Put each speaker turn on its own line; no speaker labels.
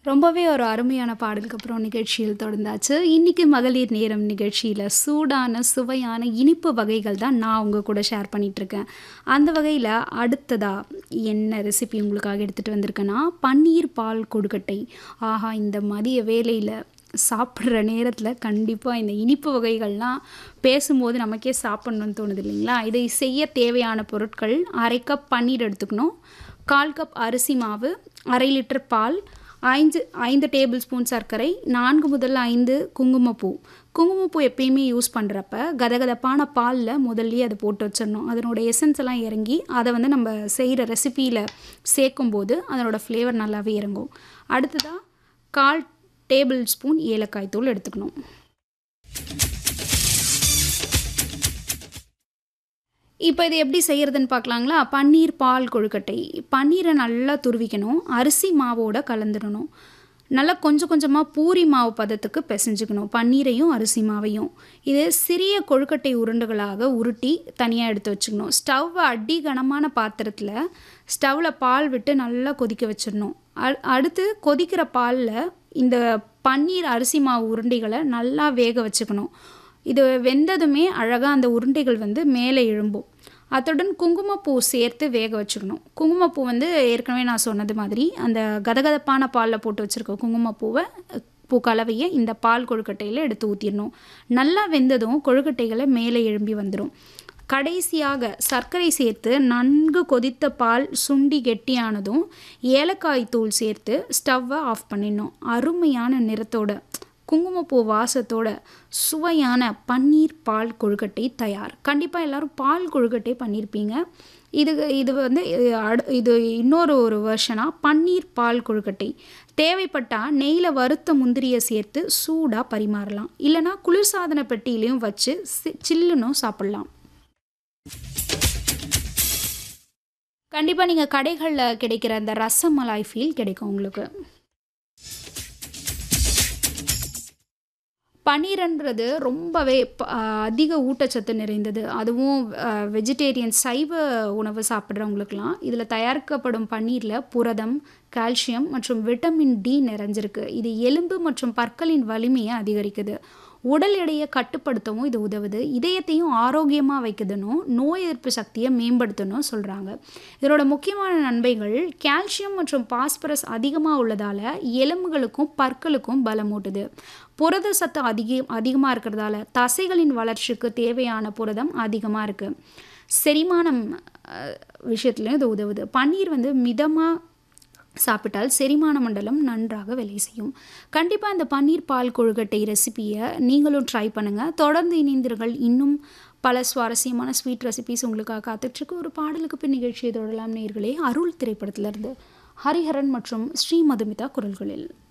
ரொம்பவே ஒரு அருமையான பாடலுக்கு அப்புறம் நிகழ்ச்சியில் தொடர்ந்தாச்சு இன்னைக்கு மகளிர் நேரம் நிகழ்ச்சியில் சூடான சுவையான இனிப்பு வகைகள் தான் நான் உங்கள் கூட ஷேர் பண்ணிட்டு இருக்கேன் அந்த வகையில் அடுத்ததா என்ன ரெசிபி உங்களுக்காக எடுத்துகிட்டு வந்திருக்கேன்னா பன்னீர் பால் கொடுக்கட்டை ஆஹா இந்த மதிய வேலையில் சாப்பிட்ற நேரத்தில் கண்டிப்பாக இந்த இனிப்பு வகைகள்லாம் பேசும்போது நமக்கே சாப்பிட்ணுன்னு தோணுது இல்லைங்களா இதை செய்ய தேவையான பொருட்கள் அரை கப் பன்னீர் எடுத்துக்கணும் கால் கப் அரிசி மாவு அரை லிட்டர் பால் ஐந்து ஐந்து டேபிள் ஸ்பூன் சர்க்கரை நான்கு முதல் ஐந்து குங்குமப்பூ குங்குமப்பூ எப்பயுமே யூஸ் பண்ணுறப்ப கதகதப்பான பாலில் முதல்லயே அதை போட்டு வச்சிடணும் அதனோட எசன்ஸ் எல்லாம் இறங்கி அதை வந்து நம்ம செய்கிற ரெசிப்பியில் சேர்க்கும்போது அதனோட ஃப்ளேவர் நல்லாவே இறங்கும் அடுத்ததாக கால் டேபிள் ஸ்பூன் ஏலக்காய் தூள் எடுத்துக்கணும் இப்போ இது எப்படி செய்கிறதுன்னு பார்க்கலாங்களா பன்னீர் பால் கொழுக்கட்டை பன்னீரை நல்லா துருவிக்கணும் அரிசி மாவோட கலந்துடணும் நல்லா கொஞ்சம் கொஞ்சமாக பூரி மாவு பதத்துக்கு பிசைஞ்சுக்கணும் பன்னீரையும் அரிசி மாவையும் இது சிறிய கொழுக்கட்டை உருண்டுகளாக உருட்டி தனியாக எடுத்து வச்சுக்கணும் ஸ்டவ் அடி கனமான பாத்திரத்தில் ஸ்டவ்வில் பால் விட்டு நல்லா கொதிக்க வச்சிடணும் அ- அடுத்து கொதிக்கிற பாலில் இந்த பன்னீர் அரிசி மாவு உருண்டைகளை நல்லா வேக வச்சுக்கணும் இது வெந்ததுமே அழகாக அந்த உருண்டைகள் வந்து மேலே எழும்பும் அத்துடன் குங்குமப்பூ சேர்த்து வேக வச்சுக்கணும் குங்குமப்பூ வந்து ஏற்கனவே நான் சொன்னது மாதிரி அந்த கதகதப்பான பாலில் போட்டு வச்சுருக்க குங்குமப்பூவை பூ கலவையை இந்த பால் கொழுக்கட்டையில் எடுத்து ஊற்றிடணும் நல்லா வெந்ததும் கொழுக்கட்டைகளை மேலே எழும்பி வந்துடும் கடைசியாக சர்க்கரை சேர்த்து நன்கு கொதித்த பால் சுண்டி கெட்டியானதும் ஏலக்காய் தூள் சேர்த்து ஸ்டவ்வை ஆஃப் பண்ணிடணும் அருமையான நிறத்தோட குங்குமப்பூ வாசத்தோட சுவையான பன்னீர் பால் கொழுக்கட்டை தயார் கண்டிப்பாக எல்லாரும் பால் கொழுக்கட்டை பண்ணியிருப்பீங்க இது இது வந்து அஹ், அடு- இது இன்னொரு ஒரு வெர்ஷனாக பன்னீர் பால் கொழுக்கட்டை தேவைப்பட்டால் நெய்யில் வறுத்த முந்திரியை சேர்த்து சூடாக பரிமாறலாம் இல்லைனா குளிர்சாதன பெட்டியிலையும் வச்சு சி- சில்லுன்னும் சாப்பிட்லாம் கண்டிப்பாக நீங்கள் கடைகளில் கிடைக்கிற அந்த ரசமலாய் ஃபீல் கிடைக்கும் உங்களுக்கு பன்னீர்ன்றது ரொம்பவே ப- ஆஹ் அதிக ஊட்டச்சத்து நிறைந்தது அதுவும் வெஜிடேரியன் சைவ உணவு சாப்பிட்றவங்களுக்குலாம் இதில் தயாரிக்கப்படும் பன்னீரில் புரதம் கால்சியம் மற்றும் விட்டமின் டி நிறைஞ்சிருக்கு இது எலும்பு மற்றும் பற்களின் வலிமையை அதிகரிக்குது உடல் எடையை கட்டுப்படுத்தவும் இது உதவுது இதயத்தையும் ஆரோக்கியமாக வைக்குதுன்னும் நோய் எதிர்ப்பு சக்தியை மேம்படுத்தணும் சொல்கிறாங்க இதனோட முக்கியமான நன்மைகள் கால்சியம் மற்றும் பாஸ்பரஸ் அதிகமாக உள்ளதால் எலும்புகளுக்கும் பற்களுக்கும் பலமூட்டுது புரத சத்து அதிக அதிகமாக இருக்கிறதால தசைகளின் வளர்ச்சிக்கு தேவையான புரதம் அதிகமாக இருக்குது செரிமானம் விஷயத்துலையும் இது உதவுது பன்னீர் வந்து மிதமாக சாப்பிட்டால் செரிமான மண்டலம் நன்றாக வேலை செய்யும் கண்டிப்பாக இந்த பன்னீர் பால் கொழுக்கட்டை ரெசிபியை நீங்களும் ட்ரை பண்ணுங்கள் தொடர்ந்து இணைந்தீர்கள் இன்னும் பல சுவாரஸ்யமான ஸ்வீட் ரெசிபிஸ் உங்களுக்காக காத்துட்ருக்கு ஒரு பாடலுக்கு பின் நிகழ்ச்சியை தொடரலாம் நேர்களே அருள் திரைப்படத்திலிருந்து ஹரிஹரன் மற்றும் ஸ்ரீ மதுமிதா குரல்களில்